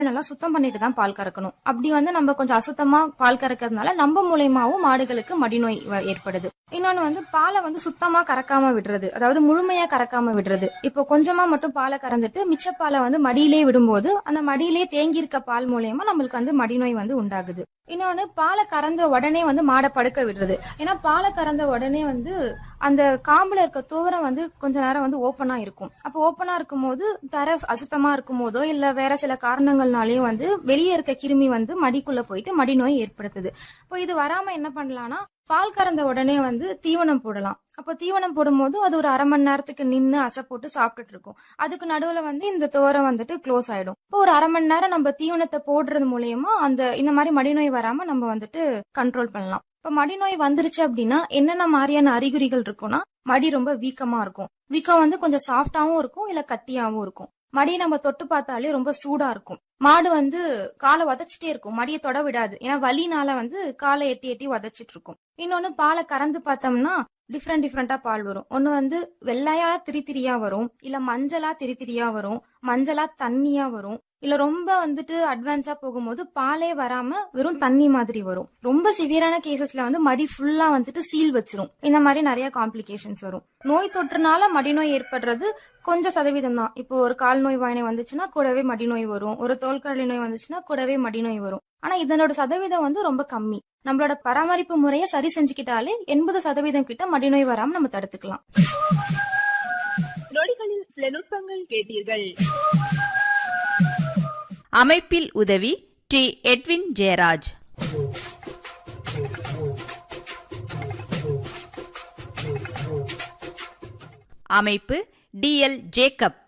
நல்லா சுத்தம் பண்ணிட்டு தான் பால் கறக்கணும் அப்படி வந்து நம்ம கொஞ்சம் அசுத்தமா பால் கறக்கிறதுனால நம்ம மூலியமாவும் மாடுகளுக்கு மடிநோய் வ- ஏற்படுது இன்னொன்னு வந்து பாலை வந்து சுத்தமா கறக்காம விடுறது அதாவது முழுமையா கறக்காம விடுறது இப்போ கொஞ்சமா மட்டும் பாலை கறந்துட்டு மிச்ச பாலை வந்து மடியிலே விடும்போது அந்த மடியிலே தேங்கி இருக்க பால் மூலியமா நம்மளுக்கு வந்து மடிநோய் வந்து உண்டாகுது இன்னொன்னு பாலை கறந்த உடனே வந்து மாடை படுக்க விடுறது ஏன்னா பாலை கறந்த உடனே வந்து அந்த காம்புல இருக்க துவரம் வந்து கொஞ்ச நேரம் வந்து ஓப்பனா இருக்கும் அப்போ ஓப்பனா இருக்கும்போது தர அசுத்தமா இருக்கும் போதோ இல்ல வேற சில காரணங்கள்னாலயும் வந்து வெளியே இருக்க கிருமி வந்து மடிக்குள்ள போயிட்டு மடிநோய் ஏற்படுத்துது இப்போ இது வராம என்ன பண்ணலாம்னா பால் கறந்த உடனே வந்து தீவனம் போடலாம் அப்போ தீவனம் போடும்போது அது ஒரு அரை மணி நேரத்துக்கு நின்று அசை போட்டு சாப்பிட்டுட்டு இருக்கும் அதுக்கு நடுவுல வந்து இந்த துவரம் வந்துட்டு க்ளோஸ் ஆயிடும் இப்போ ஒரு அரை மணி நேரம் நம்ம தீவனத்தை போடுறது மூலயமா அந்த இந்த மாதிரி மடிநோய் வராம நம்ம வந்துட்டு கண்ட்ரோல் பண்ணலாம் இப்ப மடிநோய் வந்துருச்சு அப்படின்னா என்னென்ன மாதிரியான அறிகுறிகள் இருக்கும்னா மடி ரொம்ப வீக்கமா இருக்கும் வீக்கம் வந்து கொஞ்சம் சாஃப்டாவும் இருக்கும் இல்ல கட்டியாவும் இருக்கும் மடியை நம்ம தொட்டு பார்த்தாலே ரொம்ப சூடா இருக்கும் மாடு வந்து காலை உதச்சிட்டே இருக்கும் மடியை தொட விடாது ஏன்னா வலினால வந்து காலை எட்டி எட்டி உதச்சிட்டு இருக்கும் இன்னொன்னு பாலை கறந்து பார்த்தோம்னா டிஃப்ரெண்ட் டிஃப்ரெண்டா பால் வரும் ஒன்னு வந்து வெள்ளையா திரி திரியா வரும் இல்ல மஞ்சளா திரி திரியா வரும் மஞ்சளா தண்ணியா வரும் இல்ல ரொம்ப வந்துட்டு அட்வான்ஸா போகும்போது பாலே வராம வெறும் தண்ணி மாதிரி வரும் ரொம்ப சிவியரான கேசஸ்ல வந்து மடி ஃபுல்லா வந்துட்டு சீல் வச்சிரும் இந்த மாதிரி நிறைய காம்ப்ளிகேஷன்ஸ் வரும் நோய் தொற்றுனால மடிநோய் ஏற்படுறது கொஞ்சம் சதவீதம் தான் இப்போ ஒரு கால் நோய் வாயினை வந்துச்சுன்னா கூடவே மடிநோய் வரும் ஒரு தோல்கடலை நோய் வந்துச்சுன்னா கூடவே மடிநோய் வரும் ஆனா இதனோட சதவீதம் வந்து ரொம்ப கம்மி நம்மளோட பராமரிப்பு முறையை சரி செஞ்சுக்கிட்டாலே எண்பது சதவீதம் கிட்ட மடிநோய் வராம நம்ம தடுத்துக்கலாம் நொடிகளில் சில நுட்பங்கள் கேட்டீர்கள் அமைப்பில் உதவி டி எட்வின் ஜெயராஜ் அமைப்பு டி எல் ஜேக்கப்